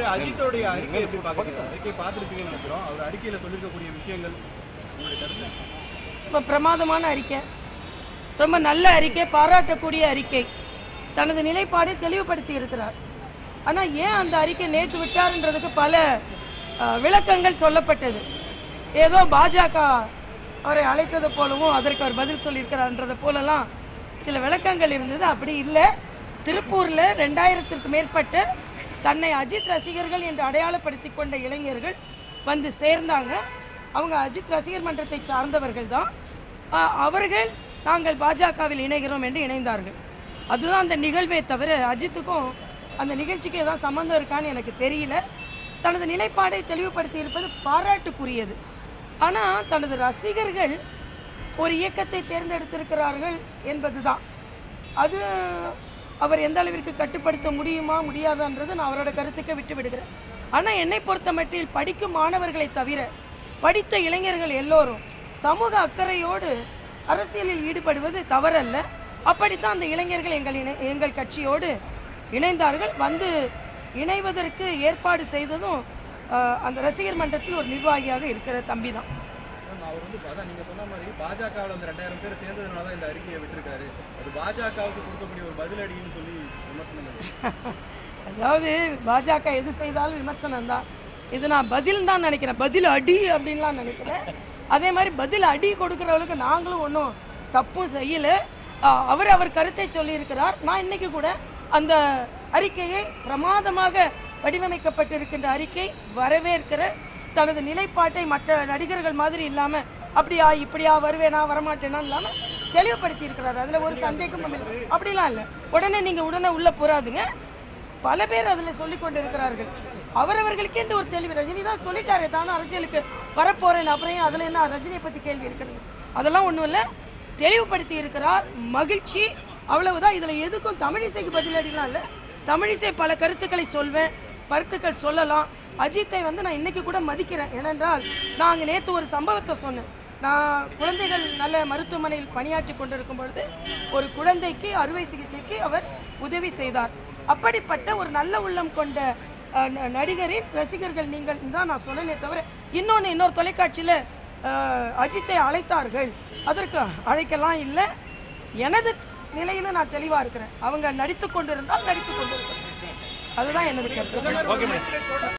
அஜித்தோடைய அறிக்கை எப்படி பாக்குறீங்க அறிக்கை பார்த்துருப்பீங்கன்னு நினைக்கிறோம் அவர் அறிக்கையில சொல்லிருக்கக்கூடிய விஷயங்கள் உங்களுடைய கருத்து ரொம்ப பிரமாதமான அறிக்கை ரொம்ப நல்ல அறிக்கை பாராட்டக்கூடிய அறிக்கை தனது நிலைப்பாடை தெளிவுபடுத்தி இருக்கிறார் ஆனா ஏன் அந்த அறிக்கை நேத்து விட்டாருன்றதுக்கு பல அஹ், விளக்கங்கள் சொல்லப்பட்டது ஏதோ பாஜக அவரை அழைத்தது போலவும் அதற்கு அவர் பதில் சொல்லியிருக்கிறார்ன்றது போலலாம் சில விளக்கங்கள் இருந்தது அப்படி இல்லை திருப்பூர்ல ரெண்டாயிரத்திற்கு மேற்பட்ட தன்னை அஜித் ரசிகர்கள் என்று அடையாளப்படுத்தி கொண்ட இளைஞர்கள் வந்து சேர்ந்தாங்க அவங்க அஜித் ரசிகர் மன்றத்தை சார்ந்தவர்கள் தான் அவர்கள் நாங்கள் பாஜகவில் இணைகிறோம் என்று இணைந்தார்கள் அதுதான் அந்த நிகழ்வே தவிர அஜித்துக்கும் அந்த நிகழ்ச்சிக்கு ஏதாவது சம்மந்தம் இருக்கான்னு எனக்கு தெரியல தனது நிலைப்பாடை தெளிவுபடுத்தி இருப்பது பாராட்டுக்குரியது ஆனால் தனது ரசிகர்கள் ஒரு இயக்கத்தை தேர்ந்தெடுத்திருக்கிறார்கள் என்பதுதான் அது அவர் எந்த அளவிற்கு கட்டுப்படுத்த முடியுமா முடியாதான்றது நான் அவரோட கருத்துக்கே விட்டு விடுகிறேன் ஆனால் என்னை பொறுத்த மட்டில் படிக்கும் மாணவர்களை தவிர படித்த இளைஞர்கள் எல்லோரும் சமூக அக்கறையோடு அரசியலில் ஈடுபடுவது தவறல்ல அப்படித்தான் அந்த இளைஞர்கள் எங்கள் இணை எங்கள் கட்சியோடு இணைந்தார்கள் வந்து இணைவதற்கு ஏற்பாடு செய்ததும் ஆஹ், அந்த ரசிகர் மன்றத்தில் ஒரு நிர்வாகியாக இருக்கிற தம்பி தான் மேம், அவர் வந்து அதான் நீங்க சொன்ன மாதிரி பாஜகவில் அந்த ரெண்டாயிரம் பேர் சேர்ந்ததுனால தான் இந்த அறிக்கையை விட்டிருக்காரு அது பாஜகவுக்கு கொடுக்கக்கூடிய ஒரு பதிலடின்னு சொல்லி விமர்சனம் பண்ணுறாங்க அதாவது பாஜக எது செய்தாலும் விமர்சனம் தான் இது நான் பதில் தான் நினைக்கிறேன் பதில் அடி அப்படின்லாம் நினைக்கிறேன் அதே மாதிரி பதில் அடி கொடுக்குறவளுக்கு நாங்களும் ஒன்றும் தப்பும் செய்யலை அவர் அவர் கருத்தை சொல்லியிருக்கிறார் நான் இன்னைக்கு கூட அந்த அறிக்கையை பிரமாதமாக வடிவமைக்கப்பட்டிருக்கின்ற அறிக்கை வரவேற்கிற தனது நிலைப்பாட்டை மற்ற நடிகர்கள் மாதிரி இல்லாமல் அப்படியா இப்படியா வருவேனா வரமாட்டேனா இல்லாமல் தெளிவுபடுத்தி இருக்கிறார் அதில் ஒரு சந்தேகமும் இல்லை அப்படிலாம் இல்லை உடனே நீங்கள் உடனே உள்ளே போறாதுங்க பல பேர் அதில் சொல்லிக் கொண்டிருக்கிறார்கள் அவரவர்களுக்கு என்று ஒரு தெளிவு ரஜினி தான் சொல்லிட்டாரு தானே அரசியலுக்கு வரப்போறேன் அப்புறம் ஏன் அதில் என்ன ரஜினியை பற்றி கேள்வி இருக்கிறது அதெல்லாம் ஒன்றும் இல்லை தெளிவுபடுத்தி இருக்கிறார் மகிழ்ச்சி அவ்வளவுதான் இதில் எதுக்கும் தமிழிசைக்கு பதிலடிலாம் இல்லை தமிழிசை பல கருத்துக்களை சொல்வேன் கருத்துக்கள் சொல்லலாம் அஜித்தை வந்து நான் இன்னைக்கு கூட மதிக்கிறேன் ஏனென்றால் நான் அங்கே நேற்று ஒரு சம்பவத்தை சொன்னேன் நான் குழந்தைகள் நல்ல மருத்துவமனையில் பணியாற்றி கொண்டிருக்கும் பொழுது ஒரு குழந்தைக்கு அறுவை சிகிச்சைக்கு அவர் உதவி செய்தார் அப்படிப்பட்ட ஒரு நல்ல உள்ளம் கொண்ட அஹ், ந- நடிகரின் ரசிகர்கள் நீங்கள் தான் நான் சொன்னேனே தவிர இன்னொன்று இன்னொரு தொலைக்காட்சியில் அஜித்தை அழைத்தார்கள் அதற்கு அழைக்கலாம் இல்லை எனது நிலையில நான் தெளிவாக இருக்கிறேன் அவங்க நடித்து கொண்டிருந்தால் நடித்து கொண்டிருக்கிறேன் அதுதான் எனது கருத்து ஓகே